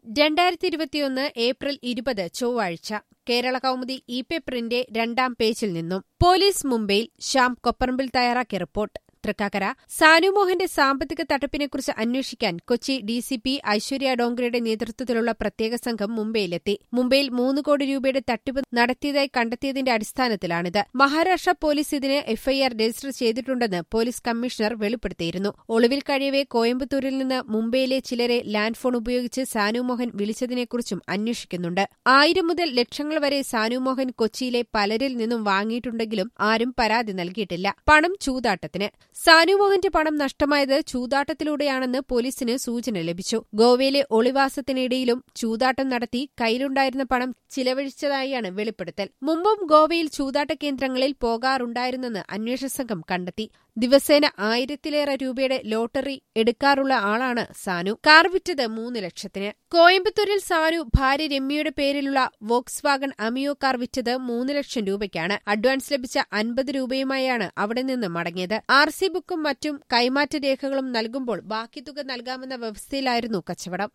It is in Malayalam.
രണ്ടായിരത്തി ഇരുപത്തിയൊന്ന് ഏപ്രിൽ ഇരുപത് ചൊവ്വാഴ്ച കേരള കൗമുദി ഇ പേപ്പറിന്റെ രണ്ടാം പേജിൽ നിന്നും പോലീസ് മുംബൈയിൽ ശ്യാം കൊപ്പറമ്പിൽ തയ്യാറാക്കിയ റിപ്പോർട്ട് തൃക്കാക്കര സാനുമോഹന്റെ സാമ്പത്തിക തട്ടിപ്പിനെക്കുറിച്ച് അന്വേഷിക്കാൻ കൊച്ചി ഡിസിപി ഐശ്വര്യ ഡോങ്ഗ്രയുടെ നേതൃത്വത്തിലുള്ള പ്രത്യേക സംഘം മുംബൈയിലെത്തി മുംബൈയിൽ മൂന്ന് കോടി രൂപയുടെ തട്ടിപ്പ് നടത്തിയതായി കണ്ടെത്തിയതിന്റെ അടിസ്ഥാനത്തിലാണിത് മഹാരാഷ്ട്ര പോലീസ് ഇതിന് എഫ്ഐആർ രജിസ്റ്റർ ചെയ്തിട്ടുണ്ടെന്ന് പോലീസ് കമ്മീഷണർ വെളിപ്പെടുത്തിയിരുന്നു ഒളിവിൽ കഴിയവെ കോയമ്പത്തൂരിൽ നിന്ന് മുംബൈയിലെ ചിലരെ ലാൻഡ് ഫോൺ ഉപയോഗിച്ച് സാനുമോഹൻ വിളിച്ചതിനെക്കുറിച്ചും അന്വേഷിക്കുന്നുണ്ട് ആയിരം മുതൽ ലക്ഷങ്ങൾ വരെ സാനുമോഹൻ കൊച്ചിയിലെ പലരിൽ നിന്നും വാങ്ങിയിട്ടുണ്ടെങ്കിലും ആരും പരാതി നൽകിയിട്ടില്ല പണം ചൂതാട്ടത്തിന് സാനുമോഹന്റെ പണം നഷ്ടമായത് ചൂതാട്ടത്തിലൂടെയാണെന്ന് പോലീസിന് സൂചന ലഭിച്ചു ഗോവയിലെ ഒളിവാസത്തിനിടയിലും ചൂതാട്ടം നടത്തി കയ്യിലുണ്ടായിരുന്ന പണം ചിലവഴിച്ചതായാണ് വെളിപ്പെടുത്തൽ മുമ്പും ഗോവയിൽ ചൂതാട്ട കേന്ദ്രങ്ങളിൽ പോകാറുണ്ടായിരുന്നെന്ന് അന്വേഷണ സംഘം കണ്ടെത്തി ദിവസേന ആയിരത്തിലേറെ രൂപയുടെ ലോട്ടറി എടുക്കാറുള്ള ആളാണ് സാനു കാർ വിറ്റത് മൂന്ന് ലക്ഷത്തിന് കോയമ്പത്തൂരിൽ സാനു ഭാര്യ രമ്യയുടെ പേരിലുള്ള വോക്സ് വാഗൺ അമിയോ കാർ വിറ്റത് മൂന്ന് ലക്ഷം രൂപയ്ക്കാണ് അഡ്വാൻസ് ലഭിച്ച അൻപത് രൂപയുമായാണ് അവിടെ നിന്ന് മടങ്ങിയത് ആർ സി ബുക്കും മറ്റും കൈമാറ്റ രേഖകളും നൽകുമ്പോൾ ബാക്കി തുക നൽകാമെന്ന വ്യവസ്ഥയിലായിരുന്നു കച്ചവടം